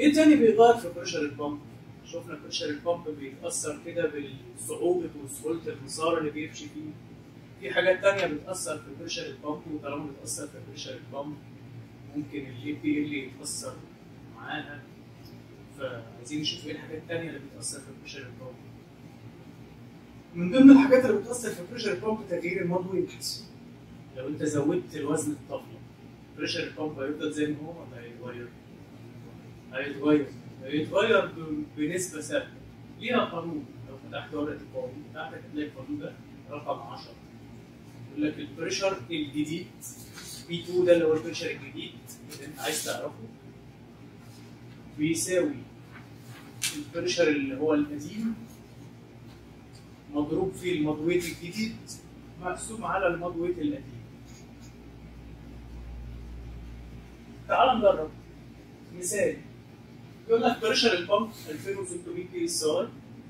ايه تاني بيغير في بريشر البامب؟ شفنا بريشر البامب بيتأثر كده بالصعوبة وسهولة المسار اللي بيمشي فيه. في حاجات تانية بتأثر في بريشر البامب وطالما بتأثر في بريشر البامب ممكن الاي بي ال يتأثر معاها. فعايزين نشوف ايه الحاجات التانية اللي بتأثر في بريشر البامب. من ضمن الحاجات اللي بتأثر في بريشر البامب تغيير المود ويت. لو انت زودت الوزن الطفله بريشر البامب هيفضل زي ما هو ولا هيتغير؟ هيتغير هيتغير ب- بنسبة ثابتة ليها قانون لو فتحت ورقة القوانين بتاعتك هتلاقي القانون ده رقم 10 يقول لك البريشر الجديد بي 2 ده اللي هو البريشر الجديد اللي انت عايز تعرفه بيساوي البريشر اللي هو القديم مضروب في المضويت الجديد مقسوم على المضويت القديم تعال نجرب مثال يقول لك بريشر البامب 2600 بي اس اي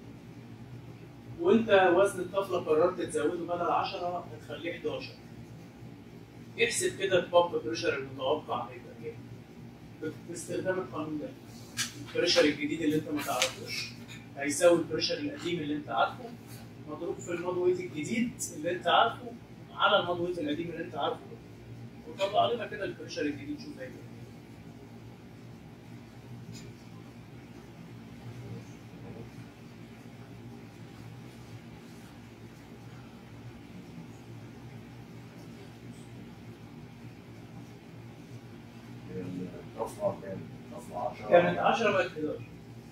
وانت وزن الطفله قررت تزوده بدل 10 هتخليه 11 احسب كده البامب بريشر المتوقع هيبقى ايه باستخدام القانون ده البريشر الجديد اللي انت ما تعرفوش هيساوي البريشر القديم اللي انت عارفه مضروب في المضويت الجديد اللي انت عارفه على المضويت القديم اللي انت عارفه وطلع لنا كده البريشر الجديد شوف هيبقى ايه الرفعة كام؟ رفعة 10 كانت 10 بقت 11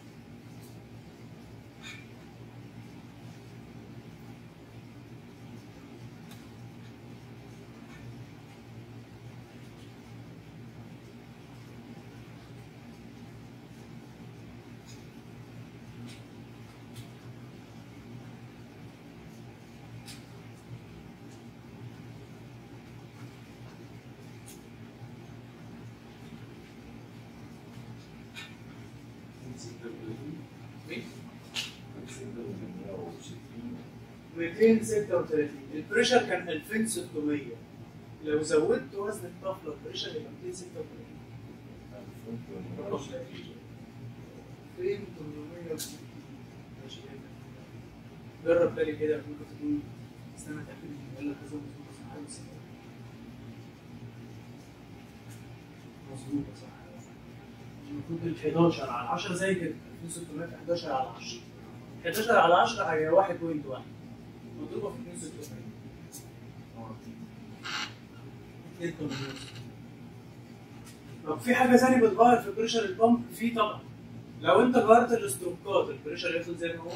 مين؟ 236 البريشر كان 2600 لو زودت وزن الطفله البريشر يبقى 236 رقم قليل. 2860 ماشي كده. جرب تاني كده ممكن تكون استنى اتاكد ان قال لك لازم تكون صح مظبوطه صح المفروض ال 11 على 10 زي كده 2600 في 11 على 10 11 على 10 هي 1.1 مضروبه في 2600 2 مليون طب في حاجه ثانيه بتغير في بريشر البامب في طبعا لو انت غيرت الاستروكات البريشر يفضل زي ما هو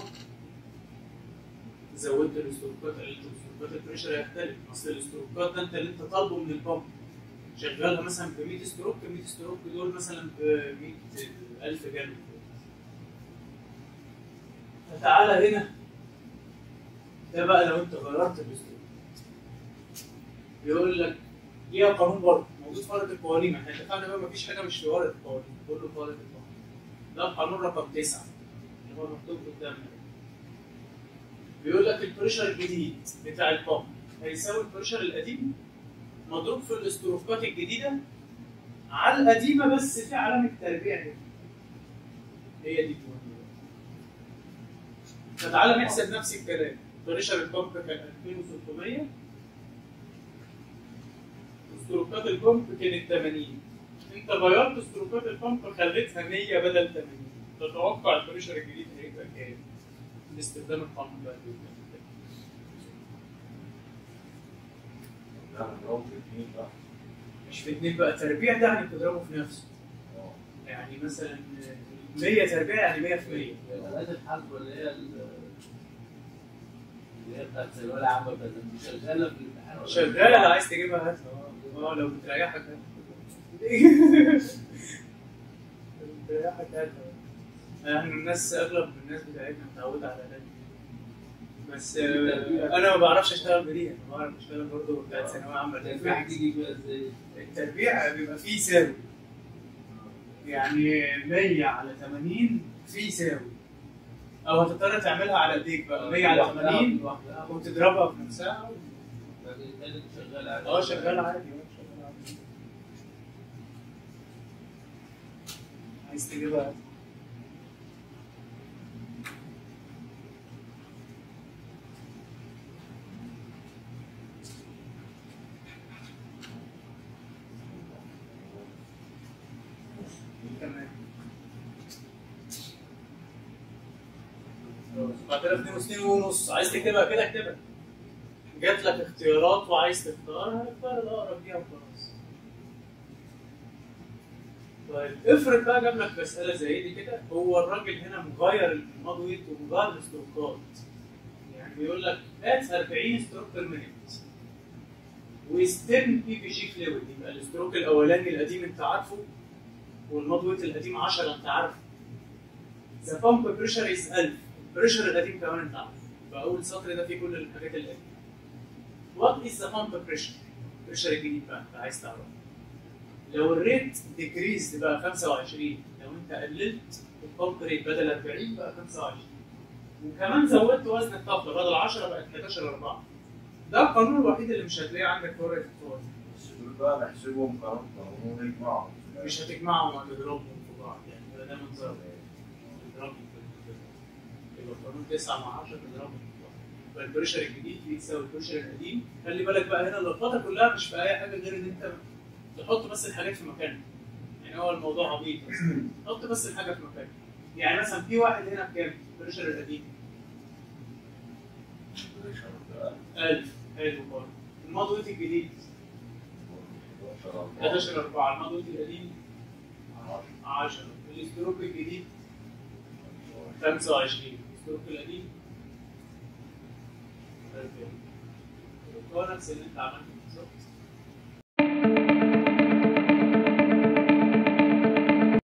زودت الاستروكات الاستروكات البريشر هيختلف اصل الاستروكات ده انت اللي انت طالبه من البامب شغالها مثلا ب 100 ستروك ال 100 ستروك دول مثلا ب 100000 جنيه فتعالى هنا ده بقى لو انت غيرت الاستروك يقول لك ليها قانون برضه موجود في ورقه القوانين احنا اتفقنا بقى مفيش حاجه مش في ورقه القوانين كله في ورقه القوانين ده القانون رقم 9 اللي هو مكتوب قدامنا بيقول لك البريشر الجديد بتاع البامب هيساوي البريشر القديم مضروب في الاستروفات الجديده على القديمه بس في علامه تربيع هنا هي دي المهمة. فتعالى نحسب نفس الكلام بريشر البامب كان 2600 استروكات البامب كانت 80 انت غيرت استروكات البامب خليتها 100 بدل 80 تتوقع البريشر الجديد هيبقى كام؟ باستخدام القانون بقى اللي قدامك ده. ده بنضربه في اتنين بقى مش في اتنين بقى تربيع ده يعني بتضربه في نفسه اه يعني مثلا 100 تربيع يعني 100% الآلات الحاسبة اللي هي ال- اللي هي بتاعت الثانوية العامة كانت شغالة في الامتحان ولا شغاله لو عايز تجيبها هاتها اه لو بتريحك هاتها لو بتريحك هاتها يعني الناس اغلب الناس بتاعتنا متعوده على ده بس آه، انا ما بعرفش اشتغل بدي انا بعرف اشتغل برضه بتاعت ثانويه عامه التربيع هتيجي بقى ازاي؟ التربيع بيبقى فيه يساوي يعني 100 على 80 في يساوي او هتضطر تعملها على ايديك بقى 100 على 80 لوحدها وتضربها في نفسها لكن كانت شغالة عادي. اه شغال عادي اه شغال عادي عايز تجيبها 4062 ونص عايز تكتبها كده اكتبها جات لك اختيارات وعايز تختارها اختار الاقرب ليها وخلاص طيب افرض بقى جاب لك مساله زي دي كده هو الراجل هنا مغير المضويت ومغير الاستروكات يعني بيقول لك هات 40 ستروك بير مينيت وستيرن بي بي جي فلويد يبقى الاستروك الاولاني القديم انت عارفه والمضويت القديم 10 انت عارفه ذا بامب بريشر از 1000 البريشر القديم كمان انت عارفه فاول سطر ده فيه كل الحاجات القديمه وات از ذا بامب بريشر البريشر الجديد بقى انت عايز تعرفه لو الريت ديكريز بقى 25 لو انت قللت البامب ريت بدل 40 بقى 25 وكمان زودت وزن الطاقه بدل 10 بقت 11 4 ده القانون الوحيد اللي مش هتلاقيه عندك في ورقه الفوازير بس دول بقى نحسبهم قانون قانون يجمعهم مش هتجمعهم وهتضربهم في بعض يعني ده ده منظر تضربهم في يبقى قانون 9 مع 10 تضربهم في بعض يبقى البريشر الجديد يساوي البريشر القديم خلي بالك بقى هنا اللخبطه كلها مش في اي حاجه غير ان انت تحط بس الحاجات في مكانها يعني هو الموضوع عبيط بس حط بس الحاجه في مكانها يعني مثلا في واحد هنا بكام؟ البريشر القديم 1000 حلو برضه المضويت الجديد 11 4 المضويت القديم 10 الاستروك الجديد 25 الاستروك القديم 40 هو نفس اللي انت عملته بالظبط